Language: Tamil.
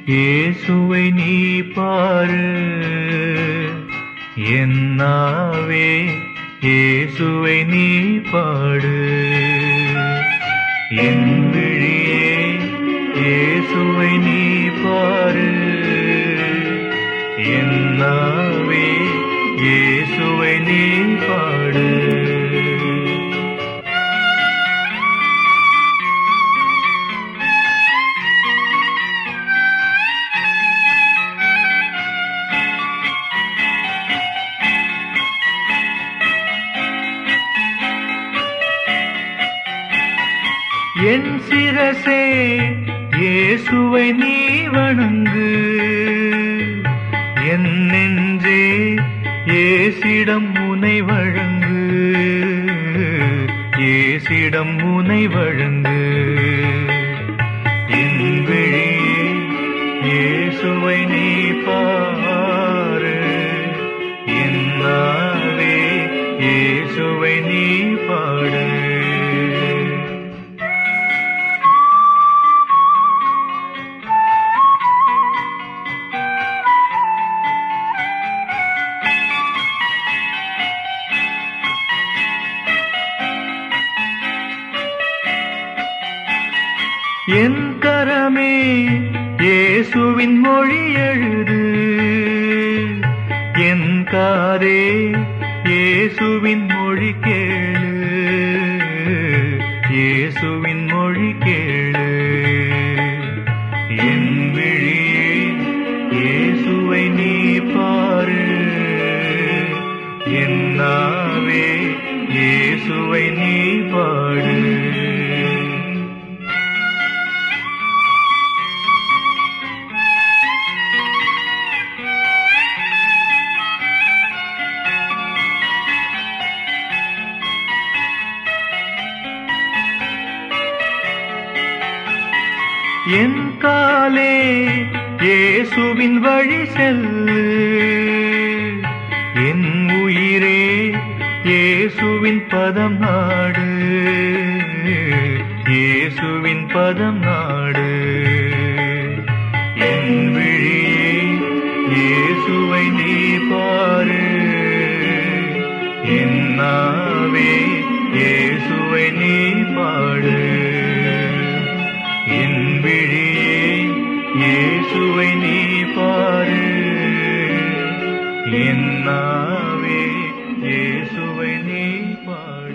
இயேசுவை நீ பாரு என்னாவே இயேசுவை நீ பாடு என் விழியே இயேசுவை நீ பாரு என்னாவே இயேசுவை நீ பாடு என் சிரசே இயேசுவை நீ வணங்கு என் நெஞ்சே ஏசிடம் முனை வழங்கு ஏசிடம் முனை வழங்கு என் விழியே இயேசுவை நீ பாரு என்னாவே இயேசுவை நீ பாடு என் கரமே இயேசுவின் மொழி எழுது என் காதே இயேசுவின் மொழி கேளு இயேசுவின் மொழி கேளு என் விழியே இயேசுவை நீ பாரு என் நாவே இயேசுவை நீ பாடு என் காலே இயேசுவின் வழி செல்லு என் உயிரே இயேசுவின் பதம் நாடு இயேசுவின் பதம் நாடு என் விழியே இயேசுவை நீ பாரு என் நாவே இயேசுவை நீ பாடு என் விழியே இயேசுவை நீ பாரு என் நாவே இயேசுவை நீ பாடு